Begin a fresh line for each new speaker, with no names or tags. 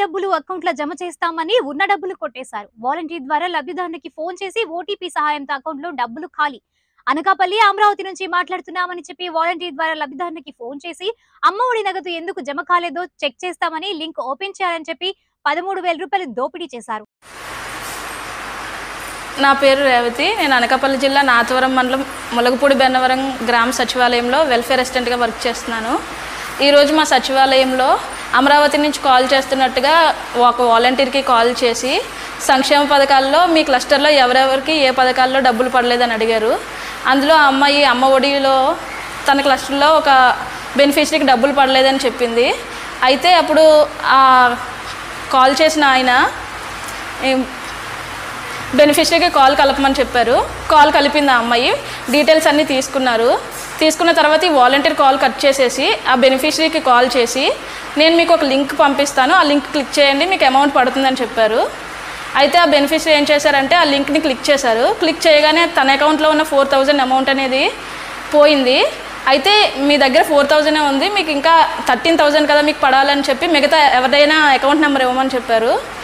డబ్బులు అకౌంట్ లో జమ చేస్తామని ఉన్న డబ్బులు కొట్టేశారు వాలంటీర్ ద్వారా లబ్ధిదారునికి ఫోన్ చేసి ఓటీపీ సహాయంతో అకౌంట్ లో డబ్బులు ఖాళీ అనకాపల్లి అమరావతి నుంచి మాట్లాడుతున్నామని చెప్పి వాలంటీర్ ద్వారా లబ్ధిదారునికి ఫోన్ చేసి అమ్మ ఒడి నగదు ఎందుకు జమ కాలేదో చెక్ చేస్తామని లింక్ ఓపెన్ చేయాలని చెప్పి పదమూడు వేల రూపాయలు దోపిడీ చేశారు
నా పేరు రేవతి నేను అనకాపల్లి జిల్లా నాతవరం మండలం ములగపూడి బెన్నవరం గ్రామ సచివాలయంలో వెల్ఫేర్ అసిస్టెంట్గా వర్క్ చేస్తున్నాను ఈరోజు మా సచివాలయంలో అమరావతి నుంచి కాల్ చేస్తున్నట్టుగా ఒక వాలంటీర్కి కాల్ చేసి సంక్షేమ పథకాల్లో మీ క్లస్టర్లో ఎవరెవరికి ఏ పథకాల్లో డబ్బులు పడలేదని అడిగారు అందులో ఆ అమ్మాయి అమ్మ ఒడిలో తన క్లస్టర్లో ఒక బెనిఫిషరీకి డబ్బులు పడలేదని చెప్పింది అయితే అప్పుడు ఆ కాల్ చేసిన ఆయన ఏం- బెనిఫిషరీకి కాల్ కలపమని చెప్పారు కాల్ కలిపింది ఆ అమ్మాయి డీటెయిల్స్ అన్నీ తీసుకున్నారు తీసుకున్న తర్వాత ఈ వాలంటీర్ కాల్ కట్ చేసేసి ఆ బెనిఫిషరీకి కాల్ చేసి నేను మీకు ఒక లింక్ పంపిస్తాను ఆ లింక్ క్లిక్ చేయండి మీకు అమౌంట్ పడుతుందని చెప్పారు అయితే ఆ బెనిఫిషరీ ఏం చేశారంటే ఆ లింక్ని క్లిక్ చేశారు క్లిక్ చేయగానే తన అకౌంట్లో ఉన్న ఫోర్ థౌజండ్ అమౌంట్ అనేది పోయింది అయితే మీ దగ్గర ఫోర్ థౌజండే ఉంది మీకు ఇంకా థర్టీన్ థౌజండ్ కదా మీకు పడాలని చెప్పి మిగతా ఎవరిదైనా అకౌంట్ నెంబర్ ఇవ్వమని చెప్పారు